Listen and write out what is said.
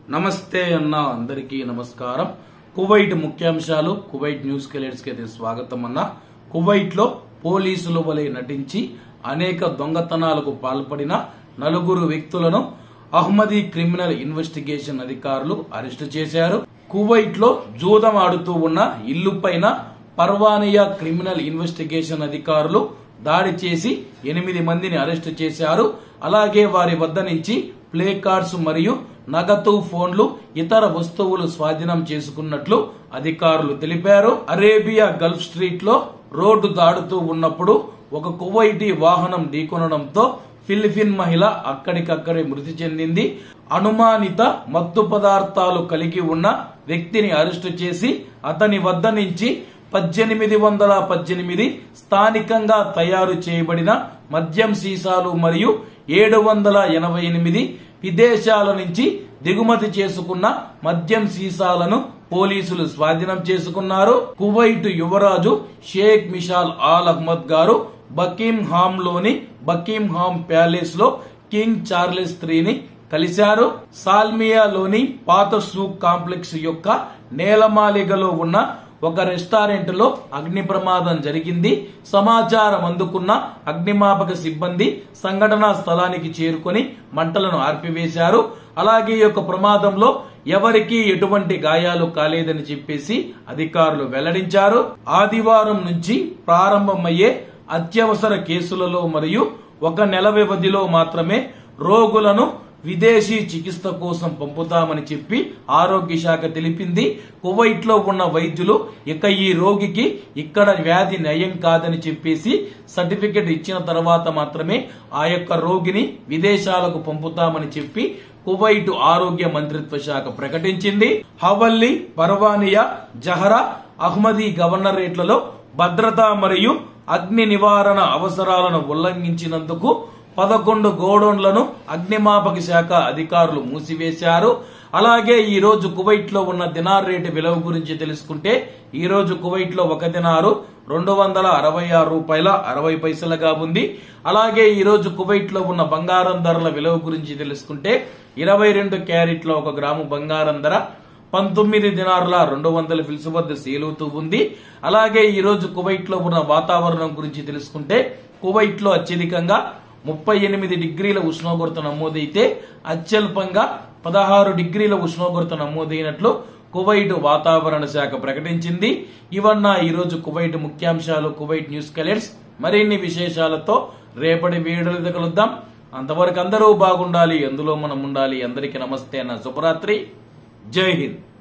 నమస్తే అన్న అందరికీ నమస్కారం కువైట్ ముఖ్యాంశాలు కువైట్ న్యూస్ కెలెట్స్ కి అయితే స్వాగతం అన్న కువైట్ లో పోలీసుల వలె నటించి అనేక దొంగతనాలకు పాల్పడిన నలుగురు వ్యక్తులను అహ్మదీ క్రిమినల్ ఇన్వెస్టిగేషన్ అధికారులు అరెస్టు చేశారు కువైట్ లో జూదం ఆడుతూ ఉన్న ఇల్లు పైన పర్వానియా క్రిమినల్ ఇన్వెస్టిగేషన్ అధికారులు దాడి చేసి ఎనిమిది మందిని అరెస్టు చేశారు అలాగే వారి వద్ద నుంచి ప్లే కార్డ్స్ మరియు నగదు ఫోన్లు ఇతర వస్తువులు స్వాధీనం చేసుకున్నట్లు అధికారులు తెలిపారు అరేబియా గల్ఫ్ స్ట్రీట్ లో రోడ్డు దాడుతూ ఉన్నప్పుడు ఒక కువైటీ వాహనం ఢీకొనడంతో ఫిలిపిన్ మహిళ అక్కడికక్కడే మృతి చెందింది అనుమానిత మత్తు పదార్థాలు కలిగి ఉన్న వ్యక్తిని అరెస్టు చేసి అతని వద్ద నుంచి పద్దెనిమిది వందల పద్దెనిమిది స్థానికంగా తయారు చేయబడిన మద్యం సీసాలు మరియు ఏడు వందల ఎనభై ఎనిమిది విదేశాల నుంచి దిగుమతి చేసుకున్న మద్యం సీసాలను పోలీసులు స్వాధీనం చేసుకున్నారు కువైట్ యువరాజు షేక్ మిషాల్ ఆల్ అహ్మద్ గారు బకీం హామ్ లోని బకీం హామ్ ప్యాలెస్ లో కింగ్ చార్లెస్ త్రీని కలిశారు సాల్మియాలోని పాత సూక్ కాంప్లెక్స్ యొక్క నేలమాలిగలో ఉన్న ఒక రెస్టారెంట్ లో అగ్ని ప్రమాదం జరిగింది సమాచారం అందుకున్న అగ్నిమాపక సిబ్బంది సంఘటనా స్థలానికి చేరుకొని మంటలను ఆర్పివేశారు అలాగే ఈ యొక్క ప్రమాదంలో ఎవరికీ ఎటువంటి గాయాలు కాలేదని చెప్పేసి అధికారులు వెల్లడించారు ఆదివారం నుంచి ప్రారంభమయ్యే అత్యవసర కేసులలో మరియు ఒక నెల వ్యవధిలో మాత్రమే రోగులను విదేశీ చికిత్స కోసం పంపుతామని చెప్పి ఆరోగ్య శాఖ తెలిపింది కువైట్ లో ఉన్న వైద్యులు ఇక ఈ రోగికి ఇక్కడ వ్యాధి నయం కాదని చెప్పేసి సర్టిఫికెట్ ఇచ్చిన తర్వాత మాత్రమే ఆ యొక్క రోగిని విదేశాలకు పంపుతామని చెప్పి కువైట్ ఆరోగ్య మంత్రిత్వ శాఖ ప్రకటించింది హవల్లీ పర్వానియా జహరా అహ్మదీ గవర్నరేట్లలో భద్రత మరియు అగ్ని నివారణ అవసరాలను ఉల్లంఘించినందుకు పదకొండు గోడౌన్లను అగ్నిమాపక శాఖ అధికారులు మూసివేశారు అలాగే ఈ రోజు కువైట్ లో ఉన్న దినార్ రేటు విలువ గురించి తెలుసుకుంటే ఈ రోజు కువైట్ లో ఒక దినారు రెండు వందల అరవై ఆరు రూపాయల అరవై పైసలుగా ఉంది అలాగే ఈ రోజు కువైట్ లో ఉన్న బంగారం ధరల విలువ గురించి తెలుసుకుంటే ఇరవై రెండు క్యారెట్ల ఒక గ్రాము బంగారం ధర పంతొమ్మిది దినారుల రెండు వందల ఫిల్స్ వద్ద సేలుతూ ఉంది అలాగే ఈ రోజు కువైట్ లో ఉన్న వాతావరణం గురించి తెలుసుకుంటే కువైట్ లో అత్యధికంగా ముప్పై ఎనిమిది డిగ్రీల ఉష్ణోగ్రత నమోదైతే అత్యల్పంగా పదహారు డిగ్రీల ఉష్ణోగ్రత నమోదైనట్లు కువైట్ వాతావరణ శాఖ ప్రకటించింది ఇవన్న ఈ రోజు కువైట్ ముఖ్యాంశాలు కువైట్ న్యూస్ కలెట్స్ మరిన్ని విశేషాలతో రేపటి వీడియోలు కలుద్దాం అంతవరకు అందరూ బాగుండాలి అందులో మనం ఉండాలి అందరికీ నమస్తే అన్న శుభరాత్రి జై హింద్